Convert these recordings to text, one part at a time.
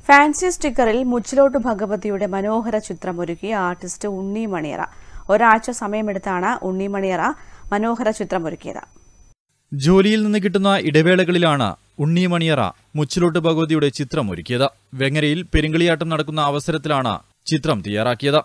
fancy സ്റ്റിക്കറിൽ Muchilot ഭഗവതിയുടെ മനോഹര ചിത്രമൊരുക്കി artist ഉണ്ണി മണിയറ ഒരാഴ്ച സമയമെടുത്താണ് ഉണ്ണി മണിയറ മനോഹര ചിത്രമൊരുക്കിയത് ജോലിയിൽ നിന്ന് കിട്ടുന്ന ഇടവേളകളിലാണ് ഉണ്ണി മണിയറ മുച്ചിലോട്ട് ഭഗവതിയുടെ ചിത്രം ഒരുക്കിയത് വെങ്ങരയിൽ പെരുങ്കളിയാട്ടം നടക്കുന്ന അവസരത്തിലാണ് ചിത്രം തയ്യാറാക്കിയത്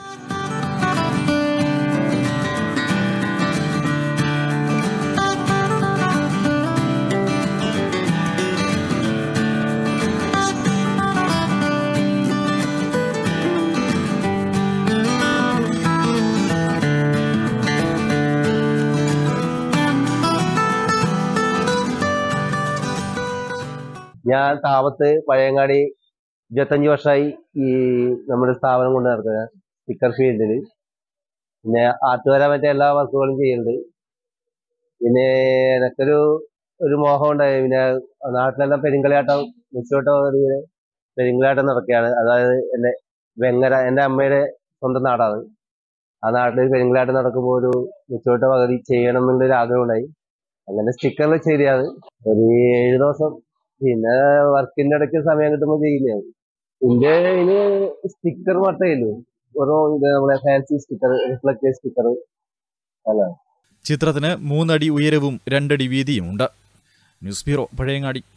ഞാൻ താമത്ത് പഴയങ്ങാടി ഇരുപത്തഞ്ച് വർഷമായി ഈ നമ്മുടെ സ്ഥാപനം കൊണ്ട് നടക്കുക സ്റ്റിക്കർ ഫീൽഡിൽ പിന്നെ ആർട്ടുകാരെ മറ്റേ എല്ലാ വർക്കുകളും ചെയ്യുന്നുണ്ട് പിന്നെ എനക്കൊരു ഒരു മോഹം ഉണ്ടായി പിന്നെ നാട്ടിലെല്ലാം പെരുങ്കളിയാട്ടം മുച്ചോട്ടം പെരുങ്കളിയാട്ടം നടക്കുകയാണ് അതായത് എന്റെ വെങ്ങര എന്റെ അമ്മയുടെ സ്വന്തം നാടാണ് ആ നാട്ടിൽ പെരുങ്കളിയാട്ടം നടക്കുമ്പോൾ ഒരു മുച്ചോട്ട പകുതി ചെയ്യണം എന്നുള്ളൊരു ആഗ്രഹം ഉണ്ടായി അങ്ങനെ സ്റ്റിക്കറിൽ ശരിയാണ് ഒരു ഏഴ് ദിവസം പിന്നെ വർക്കിന്റെ ഇടയ്ക്ക് സമയം കിട്ടുമ്പോൾ ചെയ്യുന്നതാണ് ഇതിന്റെ ഇതിന് സ്റ്റിക്കർ മാത്രമേ ഉള്ളൂ വെറും ഇത് നമ്മളെ ഫാൻസി സ്റ്റിക്കർ റിഫ്ലക്റ്റീവ് സ്റ്റിക്കർ അല്ല ചിത്രത്തിന് മൂന്നടി ഉയരവും രണ്ടടി വീതിയുമുണ്ട് ന്യൂസ് ബ്യൂറോ പഴയങ്ങാടി